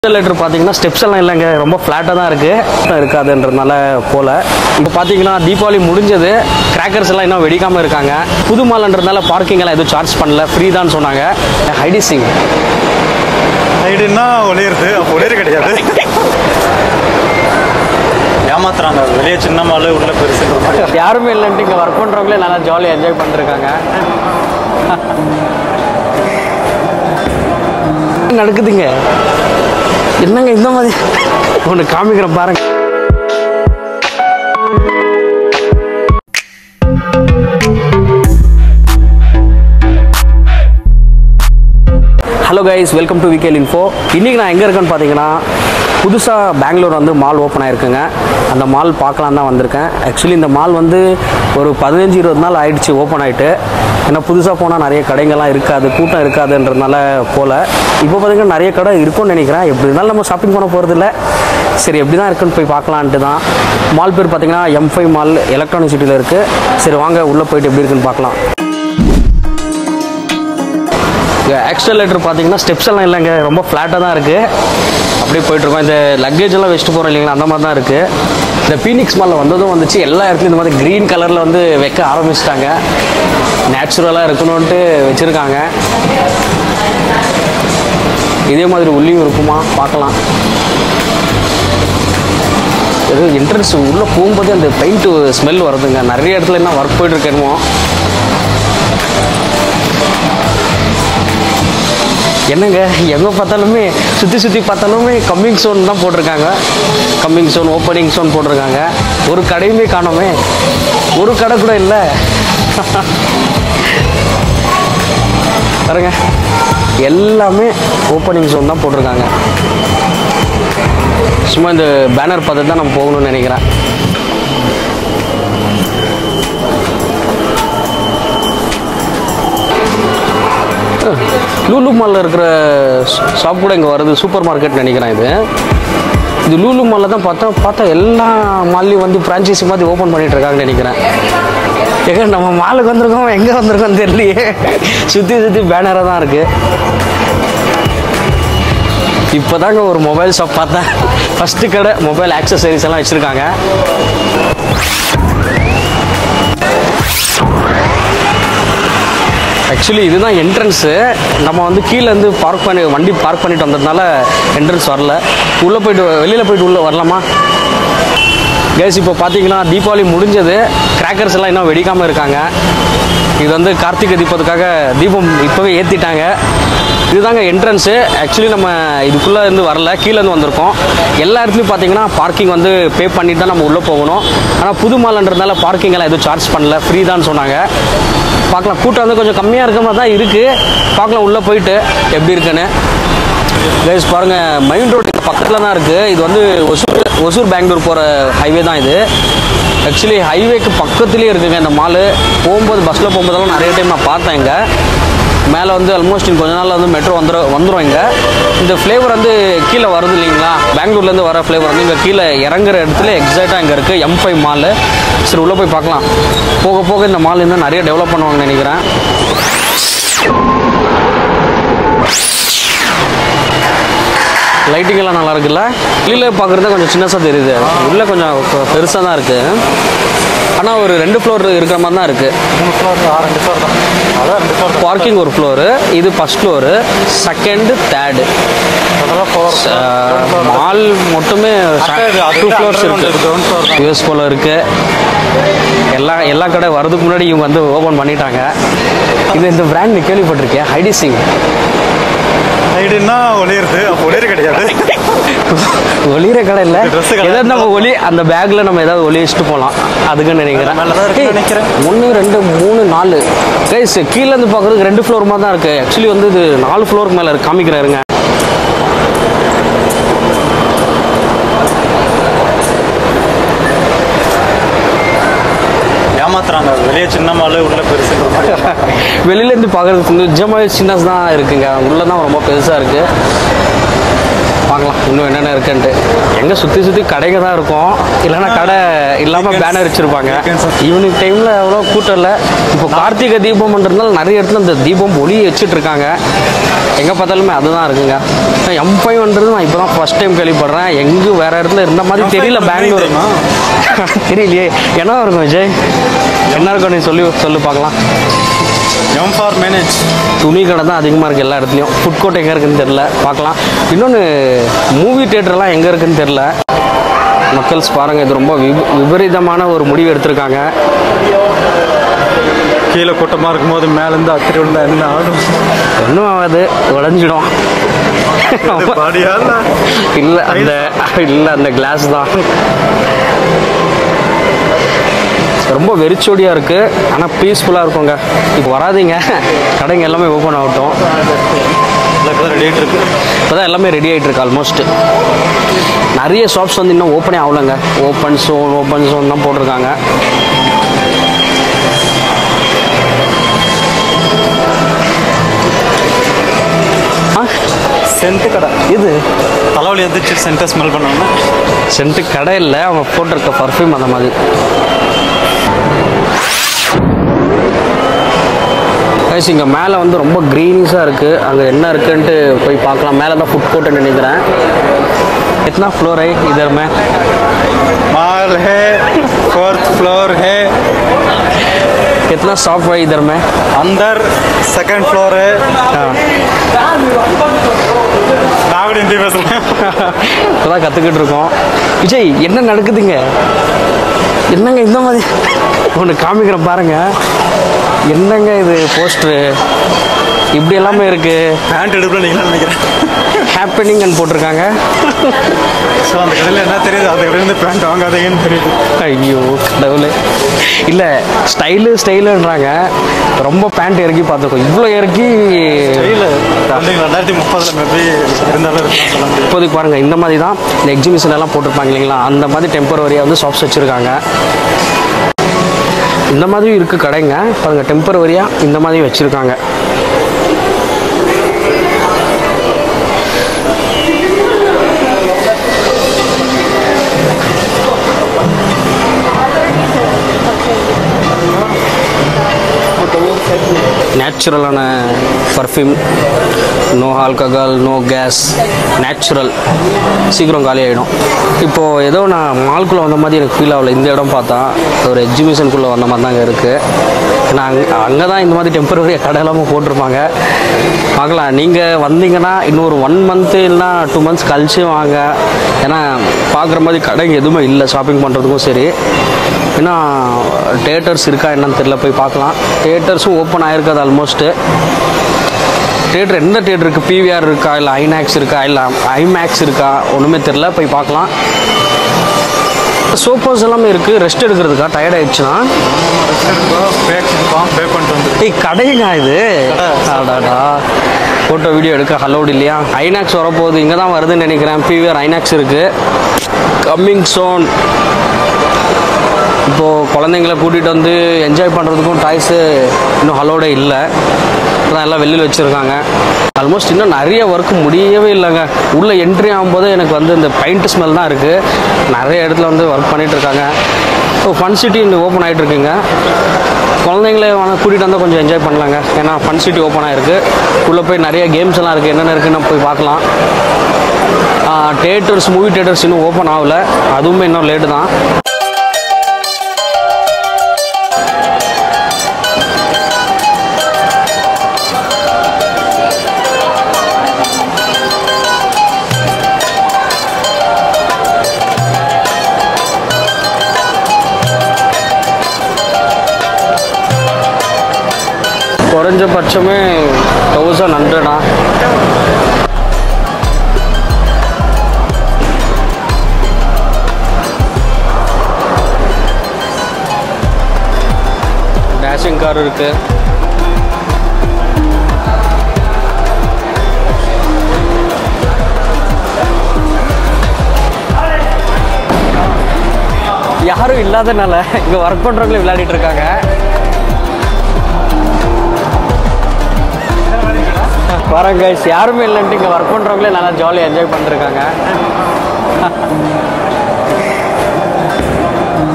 Litre பார்த்தீங்கன்னா steps எல்லாம் இல்லைங்க ரொம்ப ஃப்ளாட்டாக தான் இருக்குது இருக்காதுன்றதுனால போல இப்போ பார்த்தீங்கன்னா தீபாவளி முடிஞ்சது கிராக்கர்ஸ் எல்லாம் இன்னும் வெடிக்காமல் இருக்காங்க புது மாலன்றதுனால பார்க்கிங் எல்லாம் எதுவும் சார்ஜ் பண்ணல ஃப்ரீ தான் சொன்னாங்க ஹைடி சிங் ஐடின்னா ஒளியிருது அப்போ ஒளியர் கிடையாது ஏமாத்துறாங்க வெளியே சின்ன மாலு உள்ள பெருசுன்ற மாதிரி யாருமே இல்லைன்ட்டு இங்கே ஒர்க் பண்ணுறவங்களே நல்லா ஜாலியாக என்ஜாய் பண்ணிருக்காங்க நடக்குதுங்க என்னங்க இந்த மாதிரி ஒன்று காமிக்கிறேன் பாருங்க ஹலோ கைஸ் வெல்கம் டு விகேல் இன்ஃபோ இன்றைக்கி நான் எங்கே இருக்கேன்னு பார்த்தீங்கன்னா புதுசாக பெங்களூர் வந்து மால் ஓப்பன் ஆயிருக்குங்க அந்த மால் பார்க்கலாம் தான் வந்திருக்கேன் ஆக்சுவலி இந்த மால் வந்து ஒரு பதினஞ்சு இருபது நாள் ஆயிடுச்சு ஓப்பன் ஆகிட்டு ஏன்னா புதுசாக போனால் நிறைய கடைங்கள்லாம் இருக்காது கூட்டம் இருக்காதுன்றதுனால போல் இப்போ பார்த்தீங்கன்னா நிறைய கடை இருக்கும்னு நினைக்கிறேன் எப்படி இருந்தாலும் நம்ம ஷாப்பிங் பண்ண போகிறது இல்லை சரி எப்படி தான் இருக்குன்னு போய் பார்க்கலான்ட்டு தான் மால் பேர் பார்த்தீங்கன்னா எம் ஃபைவ் மால் எலக்ட்ரானிக் சிட்டியில் இருக்குது சரி வாங்க உள்ளே போயிட்டு எப்படி இருக்குன்னு பார்க்கலாம் ஆக்சிலேட்டர் பார்த்தீங்கன்னா ஸ்டெப்ஸ் எல்லாம் இல்லைங்க ரொம்ப ஃப்ளாட்டாக தான் இருக்குது அப்படியே போயிட்டுருக்கோம் இந்த லக்கேஜ் எல்லாம் வச்சுட்டு போகிறோம் இல்லைங்களா அந்த மாதிரி தான் இருக்குது இந்த பீனிக்ஸ் மாலில் வந்ததும் வந்துச்சு எல்லா இடத்துலையும் இந்த மாதிரி க்ரீன் கலரில் வந்து வைக்க ஆரம்பிச்சிட்டாங்க நேச்சுரலாக இருக்கணும்ன்ட்டு வச்சுருக்காங்க இதே மாதிரி உள்ளியும் இருக்குமா பார்க்கலாம் ஏதோ என்ட்ரன்ஸ் உள்ளே போகும்போது அந்த பெயிண்ட் ஸ்மெல் வருதுங்க நிறைய இடத்துல என்ன ஒர்க் போயிட்டு இருக்கணுமோ என்னங்க எங்கே பார்த்தாலுமே சுற்றி சுற்றி பார்த்தாலுமே கம்மிங் சோன் தான் போட்டிருக்காங்க கம்மிங் சோன் ஓப்பனிங் சோன் போட்டிருக்காங்க ஒரு கடையுமே காணோமே ஒரு கடை கூட இல்லை பாருங்க எல்லாமே ஓப்பனிங் சோன் தான் போட்டிருக்காங்க சும்மா இந்த பேனர் பார்த்துட்டு தான் நம்ம போகணும்னு நினைக்கிறேன் லூலு மாலில் இருக்கிற ஷாப் கூட இங்கே வருது சூப்பர் மார்க்கெட் நினைக்கிறேன் இது இது லூலு மாலில் தான் பார்த்தா பார்த்தா எல்லா மால்லையும் வந்து ஃப்ரான்ச்சைசி மாதிரி ஓப்பன் பண்ணிட்டு இருக்காங்கன்னு நினைக்கிறேன் எங்க நம்ம மாலுக்கு வந்திருக்கோம் எங்கே வந்திருக்கோம் தெரியலையே சுற்றி சுற்றி பேனராக தான் இருக்குது இப்போதாங்க ஒரு மொபைல் ஷாப் பார்த்தேன் ஃபஸ்ட்டு கடை மொபைல் ஆக்சசரிஸ் எல்லாம் வச்சுருக்காங்க ஆக்சுவலி இதுதான் என்ட்ரன்ஸு நம்ம வந்து கீழேருந்து பார்க் பண்ணி வண்டி பார்க் பண்ணிட்டு வந்ததுனால என்ட்ரன்ஸ் வரல உள்ளே போயிட்டு வெளியில் போயிட்டு உள்ளே வரலாமா கேஸ் இப்போ பார்த்தீங்கன்னா தீபாவளி முடிஞ்சது கிராக்கர்ஸ் எல்லாம் இன்னும் வெடிக்காமல் இருக்காங்க இது வந்து கார்த்திகை தீபத்துக்காக தீபம் இப்போவே ஏற்றிட்டாங்க இதுதாங்க என்ட்ரன்ஸு ஆக்சுவலி நம்ம இதுக்குள்ளே இருந்து வரல கீழேருந்து வந்திருக்கோம் எல்லா இடத்துலையும் பார்த்தீங்கன்னா பார்க்கிங் வந்து பே பண்ணிட்டு தான் நம்ம உள்ளே போகணும் ஆனால் புது மாலன்றதுனால பார்க்கிங் எல்லாம் எதுவும் சார்ஜ் பண்ணல ஃப்ரீ தான் சொன்னாங்க பார்க்கலாம் கூட்டம் வந்து கொஞ்சம் கம்மியாக இருக்க மாதிரி தான் இருக்குது பார்க்கலாம் உள்ளே போயிட்டு எப்படி இருக்குன்னு கைஸ் பாருங்கள் மெயின் ரோடு பக்கத்தில் தான் இருக்குது இது வந்து ஒசூர் ஒசூர் பெங்களூர் போகிற ஹைவே தான் இது ஆக்சுவலி ஹைவேக்கு பக்கத்துலேயே இருக்குங்க இந்த மாலு போகும்போது பஸ்ஸில் போகும்போதெல்லாம் நிறைய டைம் நான் பார்த்தேன் இங்கே மேலே வந்து ஆல்மோஸ்ட் இன்னும் கொஞ்ச நாளில் வந்து மெட்ரோ வந்துடும் வந்துடும் இங்கே இந்த ஃப்ளேவர் வந்து கீழே வருது இல்லைங்களா பெங்களூர்லேருந்து வர ஃப்ளேவர் வந்து இங்கே கீழே இறங்குற இடத்துல எக்ஸாக்டாக இங்கே இருக்குது எம் ஃபைவ் மாலு சரி உள்ளே போய் பார்க்கலாம் போக போக இந்த மால் இன்னும் நிறைய டெவலப் பண்ணுவாங்கன்னு நினைக்கிறேன் லைட்டிங் எல்லாம் நல்லா இருக்குல்ல வெளியில் பார்க்குறது கொஞ்சம் சின்னசாக தெரியுது உள்ளே கொஞ்சம் பெருசாக தான் இருக்குது ஆனால் ஒரு ரெண்டு ஃப்ளோர் இருக்கிற மாதிரி தான் இருக்குது மூணு ஃப்ளோர் ரெண்டு ஃப்ளோர் தான் அதான் ரெண்டு ஃப்ளோர் தான் பார்க்கிங் ஒரு ஃப்ளோரு இது ஃபஸ்ட் ஃப்ளோரு செகண்டு தேர்டு அதெல்லாம் ஃப்ளோர் மால் மட்டுமே டூ ஃப்ளோர்ஸ் இருக்கு கிரவுண்ட் ஃப்ளோர் தான் யூஎஸ் போல இருக்கு எல்லா எல்லா கடை வரதுக்கு முன்னாடி இவங்க வந்து ஓப்பன் பண்ணிட்டாங்க இது இந்த பிராண்ட் கேள்விப்பட்டிருக்கேன் ஹைடி சிங் ஐடின்னா ஒளியிருது அப்போ ஒளியர் கிடையாது ஒளிகிற கடை இல்லை dress கடை. ஏதாவது நம்ம ஒளி அந்த பேக்ல நம்ம ஏதாவது ஒளி வச்சுட்டு போகலாம் அதுக்குன்னு நினைக்கிறேன் மேல தான் இருக்குன்னு நினைக்கிறேன். ஒன்று ரெண்டு மூணு நாலு கைஸ் கீழே இருந்து பார்க்குறதுக்கு ரெண்டு ஃப்ளோர் மாதிரி தான் இருக்கு ஆக்சுவலி வந்து இது நாலு ஃப்ளோருக்கு மேலே இருக்கு காமிக்கிறாருங்க ஏமாத்துறாங்க வெளியே சின்ன மாலு உள்ள பெருசுன்ற மாதிரி வெளியிலேருந்து பார்க்குறதுக்கு நிஜமாவே சின்னஸ் தான் இருக்குங்க உள்ளே தான் ரொம்ப பெருசாக இருக்குது பார்க்கலாம் இன்னும் என்னென்ன இருக்குன்ட்டு எங்கே சுற்றி சுற்றி கடைங்க தான் இருக்கும் இல்லைன்னா கடை இல்லாமல் பேனர் வச்சுருப்பாங்க ஈவினிங் டைமில் அவ்வளோ கூட்டம் இல்லை இப்போ கார்த்திகை தீபம்ன்றதுனால நிறைய இடத்துல இந்த தீபம் ஒளி வச்சுட்டு இருக்காங்க எங்கே பார்த்தாலுமே அதுதான் இருக்குங்க எம் ஃபைவ்ன்றது நான் இப்போ தான் ஃபஸ்ட் டைம் கேள்விப்படுறேன் எங்கே வேறு இடத்துல இருந்த மாதிரி தெரியல பெங்களூர் தெரியுமா? தெரியலையே என்ன இருக்கும் விஜய் என்ன இருக்கும் நீ சொல்லி சொல்லி பார்க்கலாம் எம் ஃபார் மேனேஜ் துணி கடை தான் அதிகமாக இருக்குது எல்லா இடத்துலையும் ஃபுட் கோர்ட் எங்கே இருக்குன்னு தெரில பார்க்கலாம் இன்னொன்று மூவி தேட்டர்லாம் எங்கே இருக்குன்னு தெரில மக்கள்ஸ் பாருங்கள் இது ரொம்ப விப விபரீதமான ஒரு முடிவு எடுத்திருக்காங்க கீழே கூட்டமாக இருக்கும்போது மேலேருந்து அத்திரி விழுந்தா என்ன ஆகும் ஒன்றும் ஆகாது உடஞ்சிடும் பாடியா இல்லை அந்த இல்லை அந்த கிளாஸ் தான் ரொம்ப வெறிச்சோடியாக இருக்குது ஆனால் பீஸ்ஃபுல்லாக இருக்குங்க இப்போ வராதீங்க கடைங்க எல்லாமே ஓப்பன் ஆகட்டும் ரெடி ஆகிட்டு இருக்கு இப்போ தான் எல்லாமே ரெடி ஆகிட்டு இருக்கு ஆல்மோஸ்ட் நிறைய ஷாப்ஸ் வந்து இன்னும் ஓப்பனே ஆகலைங்க ஓப்பன் சோன் ஓப்பன் சோன் தான் போட்டிருக்காங்க ஆ சென்ட் கடை இது தலைவலி எந்திரிச்சு சென்ட்டை ஸ்மெல் பண்ணோம்னா சென்ட்டு கடை இல்லை அவங்க போட்டிருக்க பர்ஃப்யூம் அந்த மாதிரி கைஸ் இங்கே மேலே வந்து ரொம்ப க்ரீனிஸாக இருக்குது அங்கே என்ன இருக்குன்ட்டு போய் பார்க்கலாம் மேலே தான் ஃபுட் கோர்ட்டு நினைக்கிறேன் எத்தனா ஃப்ளோர் है इधर में माल है फोर्थ फ्लोर है कितना शॉप है इधर में अंदर सेकंड फ्लोर है हाँ நான் கூட ஹிந்தி பேசுகிறேன் இப்போதான் கற்றுக்கிட்டு இருக்கோம் விஜய் என்ன நடக்குதுங்க என்னங்க இந்த மாதிரி ஒன்று காமிக்கிறேன் பாருங்க என்னங்க இது போஸ்டரு இப்படி எல்லாமே இருக்கு பேண்ட் எடுக்கணும் நீங்களும் நினைக்கிறேன் ஹேப்பனிங் போட்டிருக்காங்க ஸோ அந்த கடையில் என்ன தெரியுது அந்த கடையிலேருந்து பேண்ட் வாங்காதீங்கன்னு தெரியுது ஐயோ கடவுளே இல்லை ஸ்டைலு ஸ்டைலுன்றாங்க ரொம்ப பேண்ட் இறக்கி பார்த்துருக்கோம் இவ்வளோ இறக்கி தெரியல குழந்தைங்க ரெண்டாயிரத்தி முப்பதில் மேபி இருந்தாலும் இருக்கலாம் சொல்ல முடியாது இப்போதைக்கு பாருங்க இந்த மாதிரி தான் இந்த எக்ஸிபிஷன் எல்லாம் போட்டிருப்பாங்க இல்லைங்களா அந்த மாதிரி டெம்பரவரியாக வந்து ஷாப்ஸ் வச்சுருக்காங்க இந்த மாதிரி இருக்கு கடைங்க பாருங்க டெம்பரவரியாக இந்த மாதிரி வச்சுருக்காங்க நேச்சுரலான perfume no alcohol no gas natural சீக்கிரம் காலி ஆகிடும் இப்போது ஏதோ நான் மால்குள்ளே வந்த மாதிரி எனக்கு ஃபீல் ஆகல இந்த இடம் பார்த்தா ஒரு எக்ஸிபிஷனுக்குள்ளே வந்த மாதிரி தாங்க இருக்குது ஏன்னா அங்கே அங்கே தான் இந்த மாதிரி டெம்பரவரியாக கடை எல்லாமே போட்டிருப்பாங்க பார்க்கலாம் நீங்கள் வந்தீங்கன்னா இன்னொரு ஒன் மந்த்து இல்லைனா டூ மந்த்ஸ் கழிச்சு வாங்க ஏன்னா பார்க்குற மாதிரி கடைங்க எதுவுமே இல்லை ஷாப்பிங் பண்ணுறதுக்கும் சரி ஏன்னா தேட்டர்ஸ் இருக்கா என்னன்னு தெரியல போய் பார்க்கலாம் தேட்டர்ஸும் ஓப்பன் ஆயிருக்காது ஆல்மோஸ்ட்டு தேட்டர் எந்த தேட்டர் இருக்குது பிவிஆர் இருக்கா இல்லை ஐநாக்ஸ் இருக்கா இல்லை ஐமேக்ஸ் இருக்கா ஒன்றுமே தெரில போய் பார்க்கலாம் சோஃபாஸ் எல்லாமே இருக்குது ரெஸ்ட் எடுக்கிறதுக்கா டயர்ட் ஆயிடுச்சுன்னா பே பே பண்ணிட்டு வந்து ஏய் கடைங்க இது அடாடா ஃபோட்டோ வீடியோ எடுக்க ஹலோடு இல்லையா ஐநாக்ஸ் வரப்போகுது இங்கே தான் வருதுன்னு நினைக்கிறேன் பிவிஆர் ஐநாக்ஸ் இருக்குது கம்மிங் சோன் இப்போது குழந்தைங்கள கூட்டிகிட்டு வந்து என்ஜாய் பண்ணுறதுக்கும் டாய்ஸு இன்னும் ஹலோடே இல்லை இப்போதான் எல்லாம் வெளியில் வச்சுருக்காங்க ஆல்மோஸ்ட் இன்னும் நிறைய ஒர்க் முடியவே இல்லைங்க உள்ளே என்ட்ரி ஆகும்போது எனக்கு வந்து இந்த பெயிண்ட் ஸ்மெல் தான் இருக்குது நிறைய இடத்துல வந்து ஒர்க் பண்ணிகிட்டு இருக்காங்க இப்போ ஃபன் சிட்டி இங்கே ஓப்பன் ஆகிட்டு இருக்குங்க குழந்தைங்களே வேணா கூட்டிகிட்டு வந்தால் கொஞ்சம் என்ஜாய் பண்ணலாங்க ஏன்னா ஃபன் சிட்டி ஓப்பன் ஆகிருக்கு உள்ளே போய் நிறைய கேம்ஸ் எல்லாம் இருக்குது என்னென்ன இருக்குன்னு போய் பார்க்கலாம் தேட்டர்ஸ் மூவி தேட்டர்ஸ் இன்னும் ஓப்பன் ஆகல அதுவுமே இன்னும் லேட்டு தான் குறைஞ்சபட்சமே தௌசண்ட் ஹண்ட்ரடா டேஷிங் கார் இருக்கு யாரும் இல்லாதனால இங்க ஒர்க் பண்றவங்களே விளையாடிட்டு இருக்காங்க வரேன் கைஸ் யாருமே இல்லைன்ட்டு இங்கே ஒர்க் பண்ணுறவங்களே நல்லா ஜாலியாக என்ஜாய் பண்ணிருக்காங்க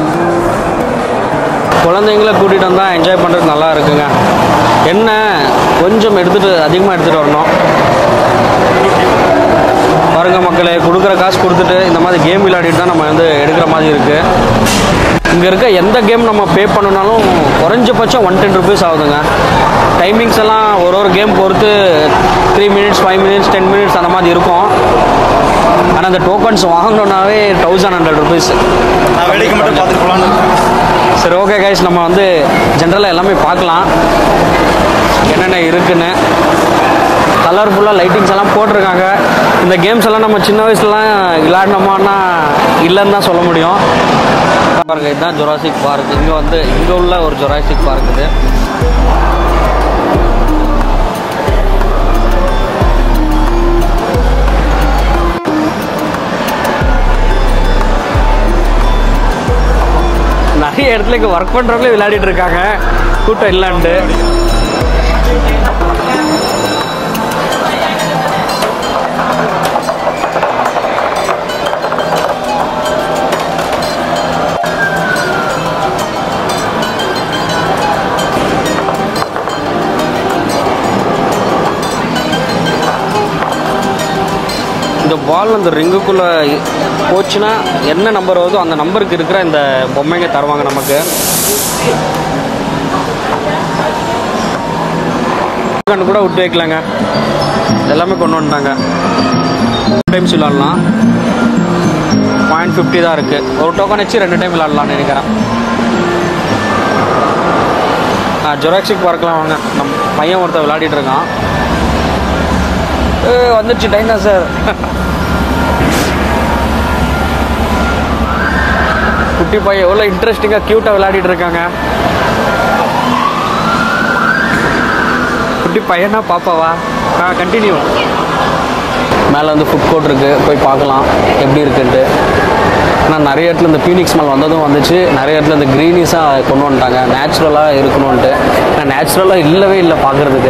குழந்தைங்கள கூட்டிகிட்டு வந்தால் என்ஜாய் பண்ணுறது நல்லா இருக்குங்க என்ன கொஞ்சம் எடுத்துகிட்டு அதிகமாக எடுத்துகிட்டு வரணும் பாருங்க மக்களே கொடுக்குற காசு கொடுத்துட்டு இந்த மாதிரி கேம் விளையாடிட்டு தான் நம்ம வந்து எடுக்கிற மாதிரி இருக்குது இங்கே இருக்க எந்த கேம் நம்ம பே பண்ணனாலும் குறைஞ்சபட்சம் ஒன் டென் ருபீஸ் ஆகுதுங்க டைமிங்ஸ் எல்லாம் ஒரு ஒரு கேம் பொறுத்து three minutes five minutes ten minutes அந்த மாதிரி இருக்கும் ஆனால் அந்த டோக்கன்ஸ் வாங்கணுன்னாவே தௌசண்ட் ஹண்ட்ரட் ருபீஸ் நான் வேடிக்கை மட்டும் பார்த்துட்டு போகலான்னு இருக்கேன் சரி ஓகே கைஸ் நம்ம வந்து ஜென்ரலாக எல்லாமே பார்க்கலாம் என்னென்ன இருக்குன்னு கலர்ஃபுல்லாக லைட்டிங்ஸ் எல்லாம் போட்டிருக்காங்க இந்த கேம்ஸ் எல்லாம் நம்ம சின்ன வயசுலலாம் விளையாடினோமான்னா இல்லைன்னு தான் சொல்ல முடியும் பாருங்க இதுதான் ஜொராசிக் பார்க் இங்கே வந்து இங்கே உள்ள ஒரு ஜொராசிக் பார்க் இது நிறைய இடத்துல இங்கே ஒர்க் பண்ணுறவங்களே விளையாடிட்டு இருக்காங்க கூட்டம் இல்லாண்டு இந்த பால் அந்த ரிங்குக்குள்ளே போச்சுன்னா என்ன நம்பர் வருதோ அந்த நம்பருக்கு இருக்கிற இந்த பொம்மைங்க தருவாங்க நமக்கு டோக்கன் கூட விட்டு வைக்கலாங்க எல்லாமே கொண்டு வந்துட்டாங்க டைம்ஸ் விளாட்லாம் பாயிண்ட் ஃபிஃப்டி தான் இருக்குது ஒரு டோக்கன் வச்சு ரெண்டு டைம் விளாட்லாம்னு நினைக்கிறேன் ஜொராக்சிக் பார்க்கலாம் வாங்க நம்ம பையன் ஒருத்தன் விளையாடிட்டு இருக்கான் ஏ, வந்துருச்சு டைனாசர் குட்டி பையன் எவ்வளோ இன்ட்ரெஸ்டிங்காக க்யூட்டாக விளையாடிட்டு இருக்காங்க குட்டி பையனா பாப்பாவா ஆ கண்டினியூ மேலே வந்து ஃபுட் கோர்ட் இருக்குது போய் பார்க்கலாம் எப்படி இருக்குன்ட்டு ஆனால் நிறைய இடத்துல இந்த பீனிக்ஸ் ஸ்மெல் வந்ததும் வந்துச்சு நிறைய இடத்துல இந்த க்ரீனிஸாக கொண்டு வந்துட்டாங்க நேச்சுரலாக இருக்கணும்ன்ட்டு ஆனால் நேச்சுரலாக இல்லவே இல்லை பார்க்குறதுக்கு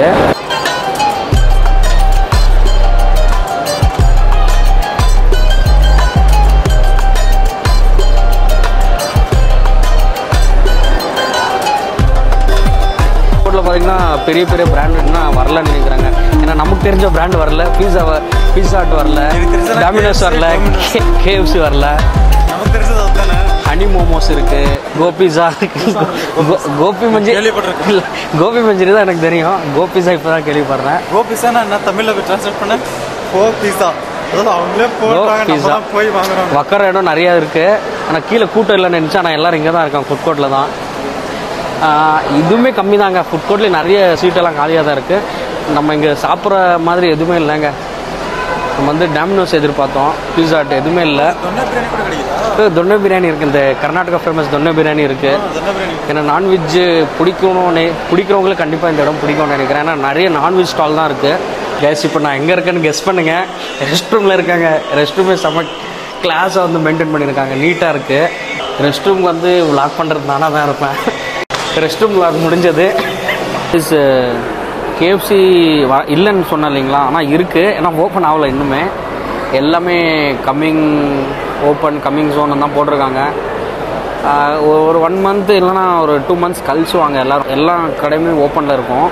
ரோட்டில் பார்த்தீங்கன்னா பெரிய பெரிய பிராண்டுன்னா வரலன்னு நினைக்கிறாங்க ஏன்னா நமக்கு தெரிஞ்ச பிராண்ட் வரல பீஸா பீஸா ஹட் வரல எனக்கு தெரிஞ்சதெல்லாம் டாமினோஸ் KFC, வரல Domino's. கேஎஃப்சி வரல நமக்கு தெரிஞ்சது அதுதானே ஹனி மோமோஸ் இருக்கு கோபிஸா கோபி மஞ்சள் கேள்விப்பட்டிருக்கேன். இல்ல, கோபி மஞ்சரி தான் எனக்கு தெரியும் கோபிஸா இப்போ தான் கேள்விப்படுறேன் கோ பிஸா நான் தமிழில் ட்ரான்ஸ்லேட் பண்ண கோ பிஸா அதாவது அவங்களே போடுறாங்க நம்ம pizza. தான் போய் வாங்குறோம் உக்கார இடம் நிறையா இருக்குது ஆனால் கீழே கூட்டம் இல்லைன்னு நினச்சா ஆனால் எல்லாரும் இங்கே தான் இருக்காங்க ஃபுட் கோர்ட்டில் தான் ஆஹ் இதுவுமே கம்மி தாங்க ஃபுட் கோர்ட்லேயே நிறைய சீட்டெல்லாம் காலியாக தான் இருக்குது நம்ம இங்கே சாப்பிட்ற மாதிரி எதுவுமே இல்லைங்க நம்ம வந்து டாமினோஸ் எதிர்பார்த்தோம் பீஸா ஹட் எதுவுமே இல்லை தொன்னை பிரியாணி கூட கிடைக்குதா தொன்னை பிரியாணி இருக்குது இந்த கர்நாடகா ஃபேமஸ் தொன்னை பிரியாணி இருக்குது தொன்னை பிரியாணி ஏன்னா நான்வெஜ்ஜு பிடிக்கணும்னு பிடிக்கிறவங்களுக்கு கண்டிப்பாக இந்த இடம் பிடிக்கும்னு நினைக்கிறேன் ஏன்னா நிறைய நான்வெஜ் ஸ்டால் தான் இருக்குது கேஸ் இப்போ நான் எங்கே இருக்கேன்னு கெஸ் பண்ணுங்கள் ரெஸ்ட் ரூமில் இருக்காங்க ரெஸ்ட் ரூமே செம்ம கிளாஸை வந்து மெயின்டைன் பண்ணியிருக்காங்க நீட்டாக இருக்குது ரெஸ்ட் ரூம் வந்து லாக் பண்ணுறது நானாக தான் இருப்பேன் ரெஸ்ட் ரூம் லாக் முடிஞ்சது இஸ் கேஎஃப்சி வ இல்லைன்னு சொன்னேன் இல்லைங்களா ஆனால் இருக்குது ஏன்னா ஓப்பன் ஆகலை இன்னுமே எல்லாமே கம்மிங் ஓப்பன் கம்மிங் ஜோன் தான் போட்டிருக்காங்க ஆஹ் ஒரு- ஒரு ஒன் மந்த் இல்லைன்னா ஒரு டூ மந்த்ஸ் கழிச்சு வாங்க எல்லாரும் எல்லா கடையுமே ஓப்பனில் இருக்கும்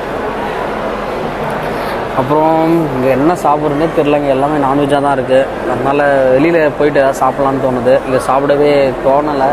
அப்புறம் இங்கே என்ன சாப்பிட்றதுனே தெரிலங்க எல்லாமே நான்வெஜ்ஜாக தான் இருக்குது அதனால் வெளியில் போயிட்டு ஏதாவது சாப்பிட்லான்னு தோணுது இங்கே சாப்பிடவே தோணலை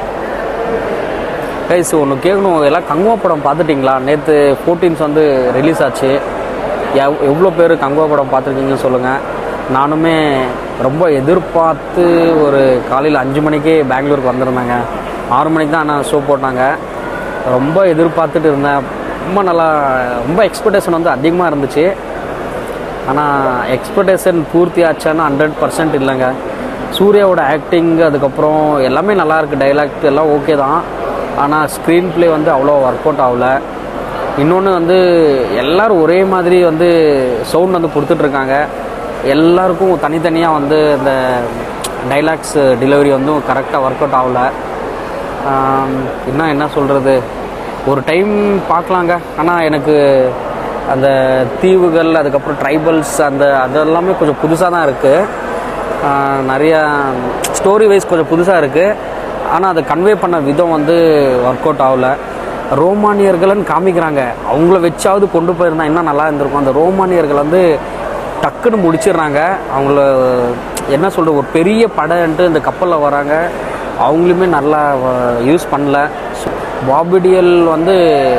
கைஸ் ஒன்று கேட்கணும் எல்லாம் கங்குவா படம் பார்த்துட்டிங்களா நேற்று ஃபோர்டீன்ஸ் வந்து ரிலீஸ் ஆச்சு எவ் எவ்வளோ பேர் கங்குவா படம் பார்த்துருக்கீங்கன்னு சொல்லுங்கள் நானுமே ரொம்ப எதிர்பார்த்து ஒரு காலையில் அஞ்சு மணிக்கே பெங்களூருக்கு வந்திருந்தேங்க ஆறு மணிக்கு தான் ஆனால் ஷோ போட்டாங்க ரொம்ப எதிர்பார்த்துட்டு இருந்தேன் ரொம்ப நல்லா ரொம்ப எக்ஸ்பெக்டேஷன் வந்து அதிகமாக இருந்துச்சு ஆனால் எக்ஸ்பெக்டேஷன் பூர்த்தி ஆச்சான்னு ஹண்ட்ரட் பர்சன்ட் இல்லைங்க சூர்யாவோட ஆக்டிங் அதுக்கப்புறம் எல்லாமே நல்லா இருக்கு டைலாக் எல்லாம் ஓகே தான் ஆனால் ஸ்க்ரீன் ப்ளே வந்து அவ்வளோ ஒர்க் அவுட் ஆகல இன்னொன்று வந்து எல்லாரும் ஒரே மாதிரி வந்து சவுண்ட் வந்து கொடுத்துட்ருக்காங்க எல்லாருக்கும் தனித்தனியாக வந்து இந்த டைலாக்ஸ் டெலிவரி வந்து கரெக்டாக ஒர்க் அவுட் ஆகல ஆம், இன்னும் என்ன சொல்கிறது ஒரு டைம் பார்க்கலாங்க ஆனால் எனக்கு அந்த தீவுகள் அதுக்கப்புறம் ட்ரைபல்ஸ் அந்த அதெல்லாமே கொஞ்சம் புதுசாக தான் இருக்குது நிறையா ஸ்டோரி வைஸ் கொஞ்சம் புதுசாக இருக்குது ஆனால் அதை கன்வே பண்ண விதம் வந்து ஒர்க் அவுட் ஆகல ரோமானியர்கள்னு காமிக்கிறாங்க அவங்கள வச்சாவது கொண்டு போயிருந்தா இன்னும் நல்லா இருந்திருக்கும் அந்த ரோமானியர்கள் வந்து டக்குன்னு முடிச்சிடுறாங்க அவங்கள என்ன சொல்ற ஒரு பெரிய படைன்ட்டு இந்த கப்பலில் வராங்க அவங்களுமே நல்லா யூஸ் பண்ணல பாபிடியல் வந்து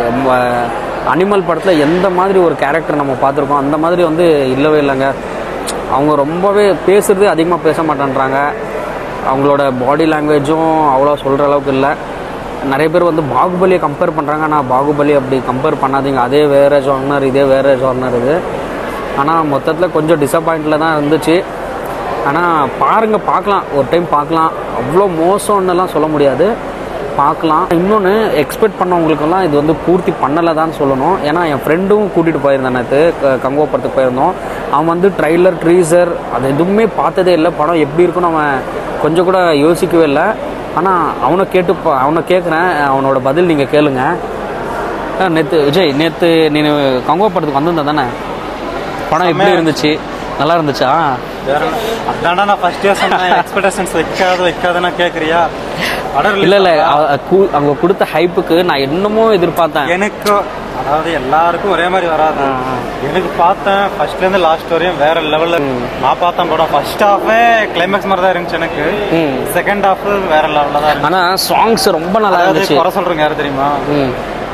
அனிமல் படத்தில் எந்த மாதிரி ஒரு கேரக்டர் நம்ம பார்த்துருக்கோம் அந்த மாதிரி வந்து இல்லவே இல்லைங்க அவங்க ரொம்பவே பேசுறது அதிகமாக பேச மாட்டேன்றாங்க அவங்களோட பாடி லாங்குவேஜும் அவ்வளோ சொல்கிற அளவுக்கு இல்லை நிறைய பேர் வந்து பாகுபலியை கம்பேர் பண்ணுறாங்க ஆனால் பாகுபலி அப்படி கம்பேர் பண்ணாதீங்க அதே வேறு ஜார்னர் இதே வேறு ஜார்னர் இது ஆனால் மொத்தத்தில் கொஞ்சம் டிசப்பாயிண்டில் தான் இருந்துச்சு ஆனால் பாருங்கள் பார்க்கலாம் ஒரு டைம் பார்க்கலாம் அவ்வளோ மோசம்னுலாம் சொல்ல முடியாது பார்க்கலாம் இன்னொன்று எக்ஸ்பெக்ட் பண்ணவங்களுக்கெல்லாம் இது வந்து பூர்த்தி பண்ணலை தான் சொல்லணும் ஏன்னா என் ஃப்ரெண்டும் கூட்டிகிட்டு போயிருந்தேன் நேற்று கங்கோ படத்துக்கு போயிருந்தோம் அவன் வந்து ட்ரைலர் ட்ரீசர் அது எதுவுமே பார்த்ததே இல்லை படம் எப்படி இருக்குன்னு அவன் கொஞ்சம் கூட யோசிக்கவே இல்லை ஆனால் அவனை கேட்டு பா- அவனை கேட்குறேன் அவனோட பதில் நீங்கள் கேளுங்க நேற்று விஜய் நேற்று நீ கங்கோ படத்துக்கு வந்திருந்த தானே படம் எப்படி இருந்துச்சு நல்லா இருந்துச்சா வேற என்ன? அதான்டா நான் ஃபர்ஸ்ட் இயர் சொன்னேன் எக்ஸ்பெக்டேஷன்ஸ் வைக்காத வைக்காதனா கேக்குறியா படம் release இல்லை இல்லை அவங்க கொடுத்த ஹைப்புக்கு நான் என்னமோ எதிர்பார்த்தேன் எனக்கு அதாவது எல்லாருக்கும் ஒரே மாதிரி வராது எனக்கு பார்த்தேன் ஃபர்ஸ்ட்ல இருந்து லாஸ்ட் வரையும் வேற லெவல்ல நான் பார்த்தேன் படம் ஃபர்ஸ்ட் ஹாஃபே கிளைமேக்ஸ் மாதிரி தான் இருந்துச்சு எனக்கு ம். செகண்ட் ஹாஃப் வேற லெவல்ல தான் இருந்துச்சு ஆனால் சாங்ஸ் ரொம்ப நல்லா அதாவது இருந்துச்சு குறை சொல்றவங்க யாரு தெரியுமா ம்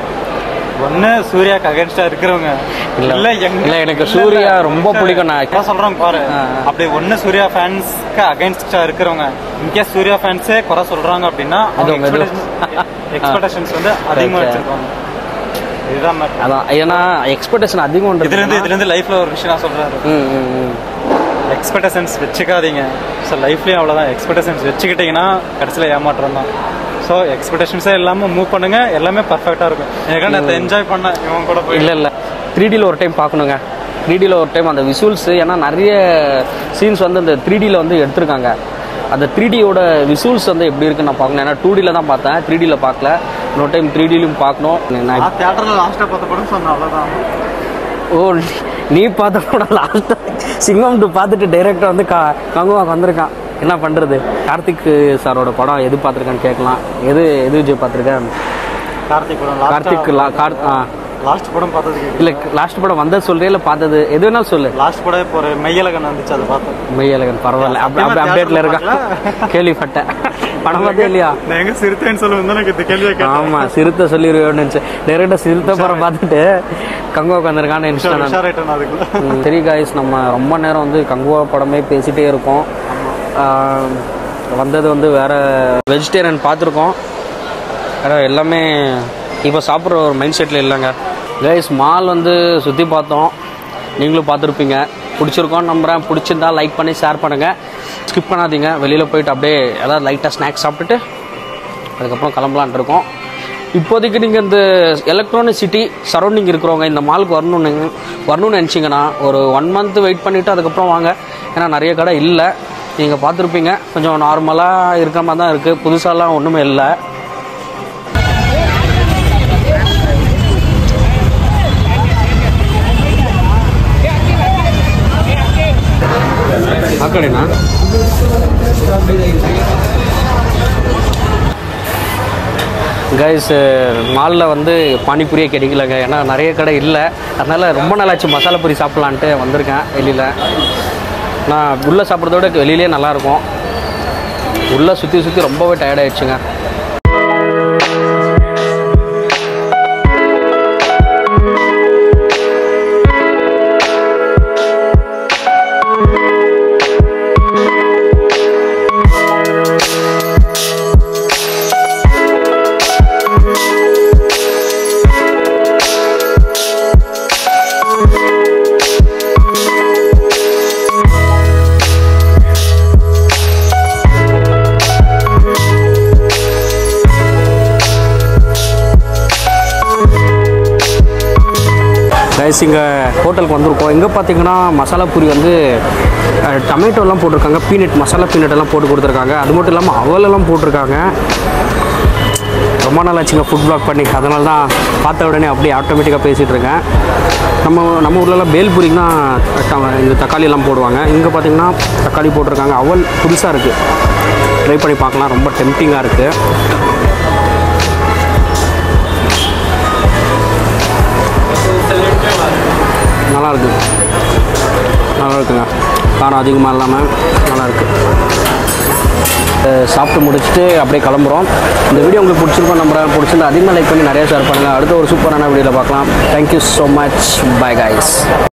ஒண்ணு சூர்யாக்கு அகைன்ஸ்டா இருக்கிறவங்க இல்ல. இல்ல எங்க இல்ல, எனக்கு இல்ல, சூர்யா இல்ல. ரொம்ப பிடிக்கும் நான். குறை சொல்றவங்க பாரு ஆ, ஆ. அப்படி ஒண்ணு சூர்யா ஃபேன்ஸ்க்கு அகைன்ஸ்டா இருக்கிறவங்க இன்கேஸ் சூர்யா ஃபேன்ஸே குறை சொல்றாங்க அப்படின்னா அது அவங்க உங்க இது. எக்ஸ்பெக்டேஷன்ஸ் வந்து அதிகமா Okay. வச்சிருப்பாங்க இதுதான் matter. அதான் ஏன்னா எக்ஸ்பெக்டேஷன் அதிகம் இதுல இருந்து இதுல இருந்து லைஃப்ல ஒரு விஷயம் நான் சொல்றாரு ம் ம் ம் எக்ஸ்பெக்டேஷன்ஸ் வச்சுக்காதீங்க ஸோ லைஃப்லயும் அவ்வளோதான் எக்ஸ்பெக்டேஷன்ஸ் வச்சுக்கிட்டீங்கன்னா கடைசியில் ஏமாற்றம் தான் ஸோ எக்ஸ்பெக்டேஷன்ஸே இல்லாமல் மூவ் பண்ணுங்க எல்லாமே பர்ஃபெக்டாக இருக்கும் எனக்கு நான் என்ஜாய் பண்ணேன் இவன் கூட போய் இல்லை இல்லை த்ரீ டியில் ஒரு டைம் பார்க்கணுங்க த்ரீ டியில் ஒரு டைம் அந்த விசுவல்ஸ் ஏன்னா நிறைய சீன்ஸ் வந்து அந்த த்ரீ டியில் வந்து எடுத்திருக்காங்க அந்த த்ரீ டியோட விசுவல்ஸ் வந்து எப்படி இருக்குன்னு நான் பார்க்கணும் ஏன்னா டூ டியில் தான் பார்த்தேன் த்ரீ டியில் பார்க்கல இன்னொரு டைம் த்ரீ டிலையும் பார்க்கணும் நான் நான் தேட்டரில் லாஸ்ட்டாக பார்த்த படம் சொன்னேன் அவ்வளோதான் ஓ நீ- நீ பார்த்த கூட லாஸ்ட்டாக சிங்கம் டூ பார்த்துட்டு டைரெக்டாக வந்து கா கங்குவாக்கு வந்திருக்கான் என்ன பண்ணுறது கார்த்திக் சாரோட படம் எது பார்த்துருக்கான்னு கேட்கலாம் எது எது விஜய் பார்த்துருக்கேன் கார்த்திக் படம் கார்த்திக் லா கார் ஆ லாஸ்ட் படம் பார்த்ததுக்கு இல்லை லாஸ்ட் படம் வந்தது சொல்கிறே இல்லை பார்த்தது எது வேணாலும் சொல்லு லாஸ்ட் படம் இப்போ ஒரு மெய்யலகன் வந்துச்சு அதை பார்த்தேன் மெய்யழகன் பரவாயில்ல அப்படி அப்படி சத்தியமா அப்டேட்டில் theatre இருக்கான் கேள்விப்பட்டேன் படம் பார்த்தே இல்லையா நான் எங்க சிறுத்தைன்னு சொல்லுவேன் தான் எனக்கு இந்த கேள்வியை கேட்டேன் ஆமா சிறுத்தை சொல்லிடுவேன்னு நினச்சி டேரெக்டாக சிறுத்தை படம் பார்த்துட்டு கங்குவா உட்காந்துருக்கான்னு நினச்சிட்டேன் நான் உஷாராயிட்டேன் நான் அதுக்குள்ள ம், சரி காய்ஸ் நம்ம ரொம்ப நேரம் வந்து கங்குவா படமே பேசிட்டே இருக்கோம் ஆஹ், வந்தது வந்து வேற வெஜிடேரியன் பார்த்துருக்கோம் வேற எல்லாமே இப்போ சாப்பிட்ற ஒரு மைண்ட் செட்டில் இல்லைங்க கைஸ் மால் வந்து சுற்றி பார்த்தோம் நீங்களும் பார்த்துருப்பீங்க பிடிச்சிருக்கோன்னு நம்புகிறேன் பிடிச்சிருந்தா லைக் பண்ணி ஷேர் பண்ணுங்கள் ஸ்கிப் பண்ணாதீங்க வெளியில் போயிட்டு அப்படியே ஏதாவது லைட்டாக ஸ்நாக்ஸ் சாப்பிட்டுட்டு அதுக்கப்புறம் கிளம்பலான்ட்டு இருக்கோம் இப்போதைக்கு நீங்கள் இந்த எலக்ட்ரானிக் சிட்டி சரௌண்டிங் இருக்கிறவங்க இந்த மாலுக்கு வரணும்னு வரணும்னு நினச்சிங்கன்னா ஒரு ஒன் மந்த் வெயிட் பண்ணிவிட்டு அதுக்கப்புறம் வாங்க ஏன்னா நிறைய கடை இல்லை நீங்கள் பார்த்துருப்பீங்க கொஞ்சம் நார்மலாக இருக்கிற மாதிரி தான் இருக்குது புதுசாலாம் ஒன்றுமே இல்லை அக்கடைண்ணா கைஸ் மாலில் வந்து பானிபூரியே கிடைக்கலங்க ஏன்னா நிறைய கடை இல்லை அதனால் ரொம்ப நாளாச்சு மசாலா பூரி சாப்பிட்லான்ட்டு வந்திருக்கேன் வெளியில் நான் உள்ளே சாப்பிட்றத விட வெளியிலே நல்லாயிருக்கும் உள்ளே சுற்றி சுற்றி ரொம்பவே tired ஆயிடுச்சுங்க கைஸ் இங்கே ஹோட்டலுக்கு வந்திருக்கோம் இங்கே பார்த்தீங்கன்னா மசாலா பூரி வந்து அஹ், டொமேட்டோலாம் போட்டிருக்காங்க பீனட் மசாலா பீனட் எல்லாம் போட்டு கொடுத்துருக்காங்க அது மட்டும் இல்லாமல் அவலெல்லாம் போட்டிருக்காங்க ரொம்ப நாள் ஆச்சுங்க ஃபுட் பிளாக் பண்ணி அதனால தான் பார்த்த உடனே அப்படியே ஆட்டோமேட்டிக்காக பேசிகிட்டு இருக்கேன் நம்ம நம்ம ஊர்லலாம் பேல்பூரிக்கு தான் ட- இந்த தக்காளி எல்லாம் போடுவாங்க இங்கே பார்த்தீங்கன்னா தக்காளி போட்டிருக்காங்க அவல் புதுசாக இருக்குது ட்ரை பண்ணி பார்க்கலாம் ரொம்ப டெம்டிங்காக இருக்குது நல்லா இருக்கு நல்லா இருக்குங்க காரம் அதிகமாக இல்லாமல் நல்லா இருக்கு அஹ் சாப்பிட்டு முடிச்சுட்டு அப்படியே கிளம்புறோம் இந்த வீடியோ உங்களுக்கு பிடிச்சிருக்கோம் நம்புறேன் பிடிச்சிருந்தா அதிகமாக லைக் பண்ணி நிறைய ஷேர் பண்ணுங்கள் அடுத்த ஒரு சூப்பரான வீடியோவில் பார்க்கலாம் thank you so much bye guys